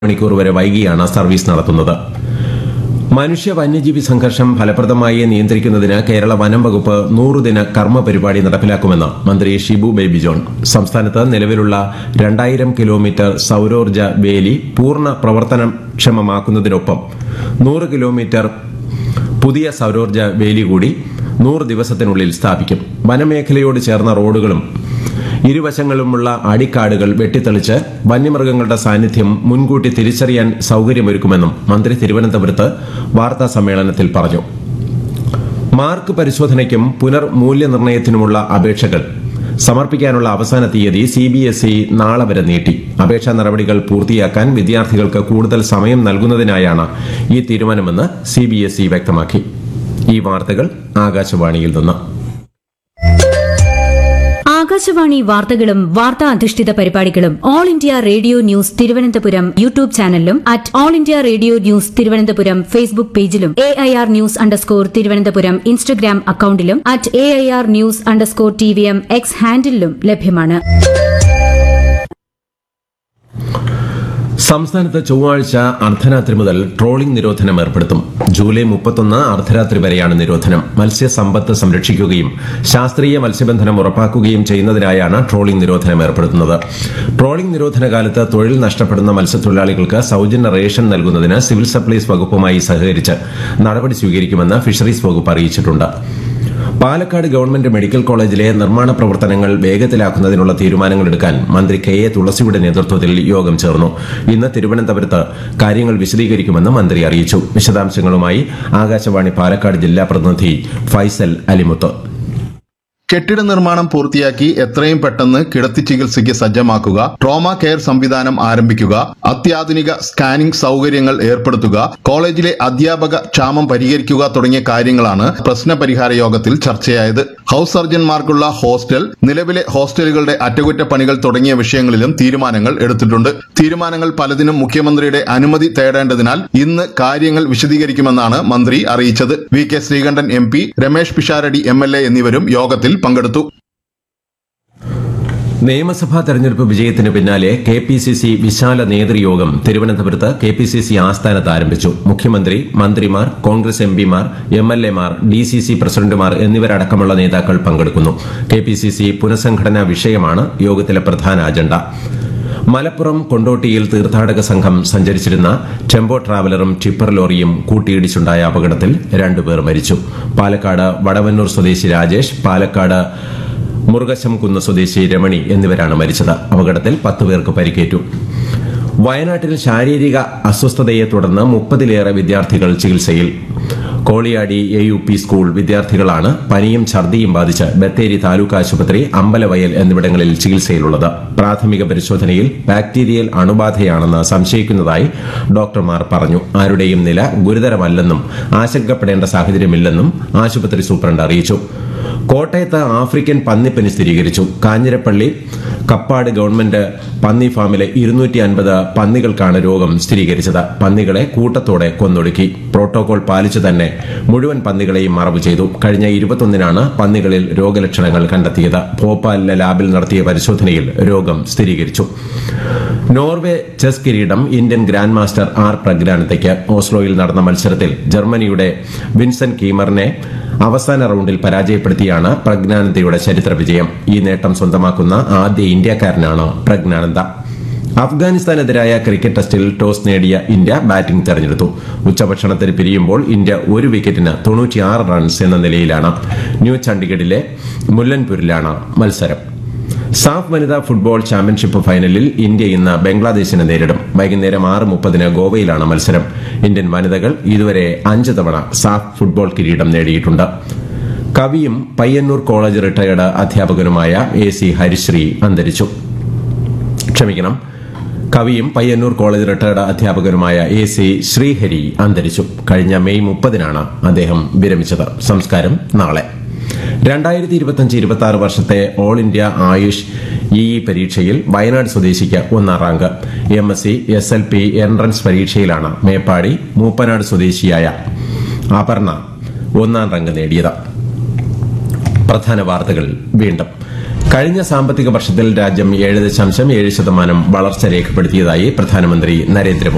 മണിക്കൂർ വരെ വൈകിയാണ് സർവീസ് നടത്തുന്നത് മനുഷ്യ വന്യജീവി സംഘർഷം ഫലപ്രദമായി നിയന്ത്രിക്കുന്നതിന് കേരള വനം വകുപ്പ് നൂറുദിന കർമ്മ പരിപാടി നടപ്പിലാക്കുമെന്ന് മന്ത്രി ഷിബു ബേബി ജോൺ സംസ്ഥാനത്ത് നിലവിലുള്ള രണ്ടായിരം കിലോമീറ്റർ സൌരോർജ്ജ വേലി പൂർണ്ണ പ്രവർത്തനക്ഷമമാക്കുന്നതിനൊപ്പം നൂറ് കിലോമീറ്റർ പുതിയ സൌരോർജ്ജ വേലി കൂടി നൂറ് ദിവസത്തിനുള്ളിൽ സ്ഥാപിക്കും വനമേഖലയോട് ചേർന്ന റോഡുകളും ഇരുവശങ്ങളുമുള്ള അടിക്കാടുകൾ വെട്ടിത്തെളിച്ച് വന്യമൃഗങ്ങളുടെ സാന്നിധ്യം മുൻകൂട്ടി തിരിച്ചറിയാൻ സൌകര്യമൊരുക്കുമെന്നും മന്ത്രി തിരുവനന്തപുരത്ത് വാർത്താ സമ്മേളനത്തിൽ പറഞ്ഞു മാർക്ക് പരിശോധനയ്ക്കും പുനർമൂല്യനിർണ്ണയത്തിനുമുള്ള അപേക്ഷകൾ സമർപ്പിക്കാനുള്ള അവസാന തീയതി സി ബി എസ് ഇ നാളെ വരെ നീട്ടി അപേക്ഷാ നടപടികൾ പൂർത്തിയാക്കാൻ വിദ്യാർത്ഥികൾക്ക് കൂടുതൽ സമയം നൽകുന്നതിനായാണ് ഈ തീരുമാനമെന്ന് സി ബി എസ് ഇ വ്യക്തമാക്കി ഈ വാർത്തകൾ ആകാശവാണിയിൽ നിന്ന് ആകാശവാണി വാർത്തകളും വാർത്താ അധിഷ്ഠിത പരിപാടികളും all India radio news Thiruvananthapuram YouTube ചാനലിലും at all India radio news Thiruvananthapuram Facebook പേജിലും A I R news underscore Thiruvananthapuram Instagram അക്കൌണ്ടിലും at A I R news underscore T V M X ഹാൻഡിലും ലഭ്യമാണ് സംസ്ഥാനത്ത് ചൊവ്വാഴ്ച അർദ്ധരാത്രി മുതൽ ട്രോളിംഗ് നിരോധനം ഏർപ്പെടുത്തും ജൂലൈ മുപ്പത്തൊന്ന് അർദ്ധരാത്രി വരെയാണ് നിരോധനം മത്സ്യസമ്പത്ത് സംരക്ഷിക്കുകയും ശാസ്ത്രീയ മത്സ്യബന്ധനം ഉറപ്പാക്കുകയും ചെയ്യുന്നതിനായാണ് ട്രോളിംഗ് നിരോധനം ഏർപ്പെടുത്തുന്നത് ട്രോളിംഗ് നിരോധന കാലത്ത് തൊഴിൽ നഷ്ടപ്പെടുന്ന മത്സ്യത്തൊഴിലാളികൾക്ക് സൌജന്യ റേഷൻ നൽകുന്നതിന് സിവിൽ സപ്ലൈസ് വകുപ്പുമായി സഹകരിച്ച് നടപടി സ്വീകരിക്കുമെന്ന് ഫിഷറീസ് വകുപ്പ് അറിയിച്ചിട്ടുണ്ട് പാലക്കാട് ഗവൺമെന്റ് മെഡിക്കൽ കോളേജിലെ നിർമ്മാണ പ്രവർത്തനങ്ങൾ വേഗത്തിലാക്കുന്നതിനുള്ള തീരുമാനങ്ങളെടുക്കാൻ മന്ത്രി കെ എ തുളസിയുടെ നേതൃത്വത്തിൽ യോഗം ചേർന്നു ഇന്ന് തിരുവനന്തപുരത്ത് കാര്യങ്ങൾ വിശദീകരിക്കുമെന്ന് മന്ത്രി അറിയിച്ചു വിശദാംശങ്ങളുമായി ആകാശവാണി പാലക്കാട് ജില്ലാ പ്രതിനിധി ഫൈസൽ അലിമുത്ത് കെട്ടിട നിർമ്മാണം പൂർത്തിയാക്കി എത്രയും പെട്ടെന്ന് കിടത്തി ചികിത്സയ്ക്ക് സജ്ജമാക്കുക ട്രോമ കെയർ സംവിധാനം ആരംഭിക്കുക അത്യാധുനിക സ്കാനിംഗ് സൗകര്യങ്ങൾ ഏർപ്പെടുത്തുക കോളേജിലെ അധ്യാപക ക്ഷാമം പരിഹരിക്കുക തുടങ്ങിയ കാര്യങ്ങളാണ് പ്രശ്ന പരിഹാര യോഗത്തിൽ ചർച്ചയായത് ഹൌസ് സർജൻമാർക്കുള്ള ഹോസ്റ്റൽ നിലവിലെ ഹോസ്റ്റലുകളുടെ അറ്റകുറ്റപ്പണികൾ തുടങ്ങിയ വിഷയങ്ങളിലും തീരുമാനങ്ങൾ എടുത്തിട്ടുണ്ട് തീരുമാനങ്ങൾ പലതിനും മുഖ്യമന്ത്രിയുടെ അനുമതി തേടേണ്ടതിനാൽ ഇന്ന് കാര്യങ്ങൾ വിശദീകരിക്കുമെന്നാണ് മന്ത്രി അറിയിച്ചത് V K Sreekandan M P Ramesh Pisharody M L A എന്നിവരും യോഗത്തിൽ പങ്കെടുത്തു നിയമസഭാ തെരഞ്ഞെടുപ്പ് വിജയത്തിന് പിന്നാലെ കെ പി സി സി വിശാല നേതൃയോഗം തിരുവനന്തപുരത്ത് കെ പി സി സി ആസ്ഥാനത്ത് ആരംഭിച്ചു മുഖ്യമന്ത്രി മന്ത്രിമാർ കോൺഗ്രസ് എം പിമാർ എം എൽ എമാർ ഡി സി സി പ്രസിഡന്റുമാർ എന്നിവരടക്കമുള്ള നേതാക്കൾ പങ്കെടുക്കുന്നു കെ പി സി സി പുനഃസംഘടനാ വിഷയമാണ് യോഗത്തിലെ പ്രധാന അജണ്ട മലപ്പുറം കൊണ്ടോട്ടിയിൽ തീർത്ഥാടക സംഘം സഞ്ചരിച്ചിരുന്ന ടെമ്പോ ട്രാവലറും ടിപ്പർ ലോറിയും കൂട്ടിയിടിച്ചുണ്ടായ അപകടത്തിൽ രണ്ടുപേർ മരിച്ചു പാലക്കാട് വടവന്നൂർ സ്വദേശി രാജേഷ് പാലക്കാട് മുറുകശം കുന്ന് സ്വദേശി രമണി എന്നിവരാണ് മരിച്ചത് അപകടത്തിൽ പത്ത് പേർക്ക് പരിക്കേറ്റു വയനാട്ടിൽ ശാരീരിക അസ്വസ്ഥതയെ തുടർന്ന് മുപ്പതിലേറെ വിദ്യാർത്ഥികൾ ചികിത്സയിൽ Koliyadi A U P school വിദ്യാർത്ഥികളാണ് പനിയും ഛർദിയും ബാധിച്ച് ബത്തേരി താലൂക്ക് ആശുപത്രി അമ്പലവയൽ എന്നിവിടങ്ങളിൽ ചികിത്സയിലുള്ളത് പ്രാഥമിക പരിശോധനയിൽ ബാക്ടീരിയൽ അണുബാധയാണെന്ന് സംശയിക്കുന്നതായി ഡോക്ടർമാർ പറഞ്ഞു ആരുടെയും നില ഗുരുതരമല്ലെന്നും ആശങ്കപ്പെടേണ്ട സാഹചര്യമില്ലെന്നും ആശുപത്രി സൂപ്രണ്ട് അറിയിച്ചു കോട്ടയത്ത് ആഫ്രിക്കൻ പന്നിപ്പനി സ്ഥിരീകരിച്ചു കാഞ്ഞിരപ്പള്ളി കപ്പാട് ഗവൺമെന്റ് പന്നി ഫാമിലെ ഇരുന്നൂറ്റി അൻപത് പന്നികൾക്കാണ് രോഗം സ്ഥിരീകരിച്ചത് പന്നികളെ കൂട്ടത്തോടെ കൊന്നൊടുക്കി പ്രോട്ടോകോൾ പാലിച്ചു തന്നെ മുഴുവൻ പന്നികളെയും മറവ് ചെയ്തു കഴിഞ്ഞ ഇരുപത്തൊന്നിനാണ് പന്നികളിൽ രോഗലക്ഷണങ്ങൾ കണ്ടെത്തിയത് ഭോപ്പാലിലെ ലാബിൽ നടത്തിയ പരിശോധനയിൽ രോഗം സ്ഥിരീകരിച്ചു നോർവേ ചെസ് കിരീടം ഇന്ത്യൻ ഗ്രാൻഡ് മാസ്റ്റർ ആർ പ്രഗ്രാനതയ്ക്ക് ഓസ്ലോയിൽ നടന്ന മത്സരത്തിൽ ജർമ്മനിയുടെ വിൻസെന്റ് കീമറിനെ അവസാന റൌണ്ടിൽ പരാജയപ്പെടുത്തിയാണ് പ്രജ്ഞാനന്ദയുടെ ചരിത്ര വിജയം ഈ നേട്ടം സ്വന്തമാക്കുന്ന ആദ്യ ഇന്ത്യക്കാരനാണ് പ്രജ്ഞാനന്ദ അഫ്ഗാനിസ്ഥാനെതിരായ ക്രിക്കറ്റ് ടെസ്റ്റിൽ ടോസ് നേടിയ ഇന്ത്യ ബാറ്റിംഗ് തെരഞ്ഞെടുത്തു ഉച്ചഭക്ഷണത്തിന് പിരിയുമ്പോൾ ഇന്ത്യ ഒരു വിക്കറ്റിന് തൊണ്ണൂറ്റിയാറ് റൺസ് എന്ന നിലയിലാണ് ന്യൂ ചണ്ഡിഗഡിലെ മുല്ലൻപൂരിലാണ് മത്സരം സാഫ് വനിതാ ഫുട്ബോൾ ചാമ്പ്യൻഷിപ്പ് ഫൈനലിൽ ഇന്ത്യ ഇന്ന് ബംഗ്ലാദേശിനെ നേരിടും വൈകുന്നേരം ആറ് മുപ്പതിന് ഗോവയിലാണ് മത്സരം ഇന്ത്യൻ വനിതകൾ ഇതുവരെ അഞ്ച് തവണ സാഫ് ഫുട്ബോൾ കിരീടം നേടിയിട്ടുണ്ട് കവിയും പയ്യന്നൂർ കോളേജ് റിട്ടയർഡ് അധ്യാപകനുമായ എ സി ഹരിശ്രീ അന്തരിച്ചു ക്ഷമിക്കണം കവിയും പയ്യന്നൂർ കോളേജ് റിട്ടയർഡ് അധ്യാപകനുമായ എ സി ശ്രീഹരി അന്തരിച്ചു കഴിഞ്ഞ മെയ് മുപ്പതിനാണ് അദ്ദേഹം വിരമിച്ചത് സംസ്കാരം നാളെ രണ്ടായിരത്തി ഇരുപത്തിയഞ്ച് ഇരുപത്തി ആറ് വർഷത്തെ all India AYUSH E E പരീക്ഷയിൽ വയനാട് സ്വദേശിക്ക് ഒന്നാം rank M S C S L P entrance പരീക്ഷയിലാണ് മേപ്പാടി മൂപ്പനാട് സ്വദേശിയായ അപർണ ഒന്നാം റാങ്ക് നേടിയത് പ്രധാന വാർത്തകൾ വീണ്ടും കഴിഞ്ഞ സാമ്പത്തിക വർഷത്തിൽ രാജ്യം ഏഴ് ദശാംശം ഏഴ് ശതമാനം വളർച്ച രേഖപ്പെടുത്തിയതായി പ്രധാനമന്ത്രി നരേന്ദ്രമോദി